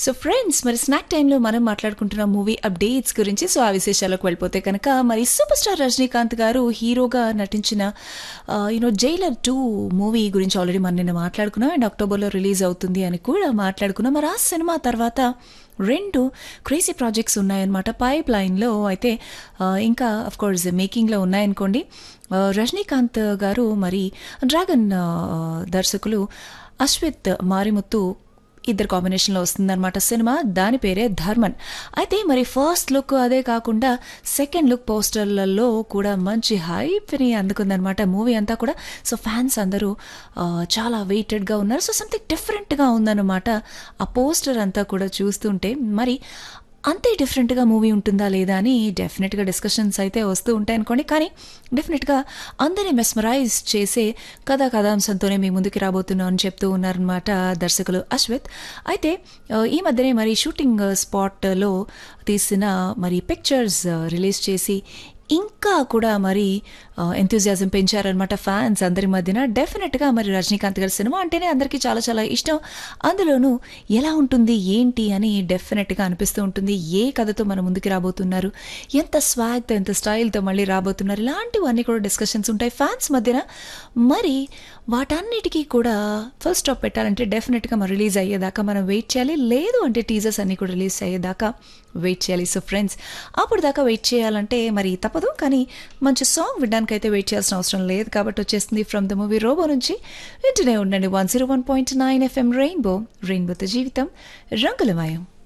so friends మరి snack టైంలో మనం మాట్లాడుకుంటున్న మూవీ అప్డేట్స్ గురించి సో ఆ విశేషాలకు వెళ్ళిపోతే కనుక మరి సూపర్ స్టార్ రజనీకాంత్ గారు హీరోగా నటించిన యూనో జైలర్ టూ మూవీ గురించి ఆల్రెడీ మనం నిన్న మాట్లాడుకున్నాం అండ్ అక్టోబర్లో రిలీజ్ అవుతుంది అని కూడా మాట్లాడుకున్నాం మరి ఆ సినిమా తర్వాత రెండు క్రేజీ ప్రాజెక్ట్స్ ఉన్నాయన్నమాట పైప్ లైన్లో అయితే ఆ, ఇంకా అఫ్ కోర్స్ మేకింగ్లో ఉన్నాయనుకోండి ఆ, రజనీకాంత్ గారు మరి డ్రాగన్ ఆ, దర్శకులు అశ్విత్ మారిముత్తు ఇద్దరు కాంబినేషన్లో వస్తుందన్నమాట సినిమా దాని పేరే ధర్మన్ అయితే మరి ఫస్ట్ లుక్ అదే కాకుండా సెకండ్ లుక్ పోస్టర్లలో కూడా మంచి హైప్ని అందుకుందనమాట మూవీ అంతా కూడా సో ఫ్యాన్స్ అందరూ ఆ, చాలా వెయిటెడ్గా ఉన్నారు సో సంథింగ్ డిఫరెంట్గా ఉందన్నమాట ఆ పోస్టర్ అంతా కూడా చూస్తుంటే మరి అంతే డిఫరెంట్గా మూవీ ఉంటుందా లేదా అని డెఫినెట్గా డిస్కషన్స్ అయితే వస్తూ ఉంటాయి అనుకోండి కానీ డెఫినెట్గా అందరినీ మెస్మరైజ్ చేసే కథా కథాంశంతోనే మీ ముందుకు రాబోతున్నాం అని చెప్తూ ఉన్నారనమాట దర్శకులు అశ్విత్ అయితే ఆ, ఈ మధ్యనే మరి షూటింగ్ స్పాట్లో తీసిన మరి పిక్చర్స్ రిలీజ్ చేసి ఇంకా కూడా మరి ఎంతూజియాజం పెంచారనమాట ఫ్యాన్స్ అందరి మధ్యన డెఫినెట్గా మరి రజనీకాంత్ గారి సినిమా అంటేనే అందరికీ చాలా చాలా ఇష్టం అందులోనూ ఎలా ఉంటుంది ఏంటి అని డెఫినెట్గా అనిపిస్తూ ఉంటుంది ఏ కథతో మన ముందుకు రాబోతున్నారు ఎంత స్వాగ్తో ఎంత స్టైల్తో మళ్ళీ రాబోతున్నారు ఇలాంటివన్నీ కూడా డిస్కషన్స్ ఉంటాయి ఫ్యాన్స్ మధ్యన మరి వాటన్నిటికీ కూడా ఫుల్ స్టాప్ పెట్టాలంటే డెఫినెట్గా మనం రిలీజ్ అయ్యేదాకా మనం వెయిట్ చేయాలి లేదు అంటే టీజర్స్ అన్నీ కూడా రిలీజ్ అయ్యేదాకా వెయిట్ చేయాలి సో ఫ్రెండ్స్ అప్పుడు దాకా వెయిట్ చేయాలంటే మరి తప్పదు కానీ మంచి సాంగ్ వినడానికి అయితే వెయిట్ చేయాల్సిన అవసరం లేదు కాబట్టి వచ్చేస్తుంది ఫ్రమ్ ద మూవీ రోబో నుంచి వింటూనే ఉండండి one zero one point nine FM rainbow రెయిన్బోతో జీవితం రంగులమయం